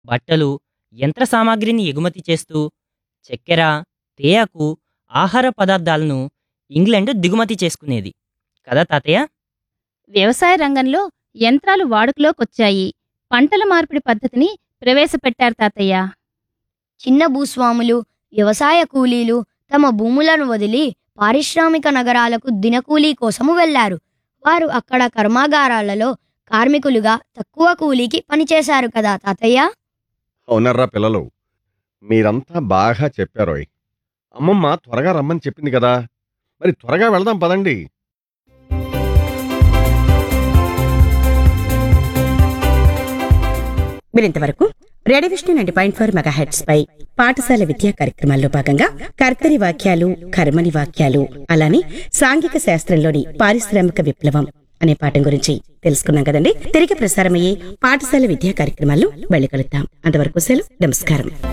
బట్టలు, యంత్ర సామాగ్రిని ఎగుమతి చేస్తూ చక్కెర, తేయాకు, ఆహార పదార్థాలను ఇంగ్లండ్ దిగుమతి చేసుకునేది. కదా తాతయ్య? వ్యవసాయ రంగంలో యంత్రాలు వాడుకలోకొచ్చాయి. పంటల మార్పిడి పద్ధతిని ప్రవేశపెట్టారు తాతయ్య. చిన్న భూస్వాములు, వ్యవసాయ కూలీలు తమ భూములను వదిలి పారిశ్రామిక నగరాలకు దినకూలీ కోసము వెళ్లారు. వారు అక్కడ కర్మాగారాలలో కార్మికులుగా తక్కువ కూలీకి పనిచేశారు కదా తాతయ్య? అవునర్రా పిల్లలు మీరంతా బాగా చెప్పారోయ్ అమ్మమ్మ త్వరగా రమ్మని చెప్పింది కదా మరి త్వరగా వెళదాం పదండి మీరింతవరకు radio Vishnu ninety point four mega heads పై పాఠశాల విద్యా కార్యక్రమాల్లో భాగంగా కర్తరి వాక్యాలు కర్మని వాక్యాలు అలానే సాంఘిక శాస్త్రంలోని పారిశ్రామిక విప్లవం అనే పాఠం గురించి తెలుసుకున్నాం కదండి తిరిగి ప్రసారమయ్యే పాఠశాల విద్యా కార్యక్రమాల్లో వెళ్ళి కలుద్దాం అంతవరకు సెలవు నమస్కారం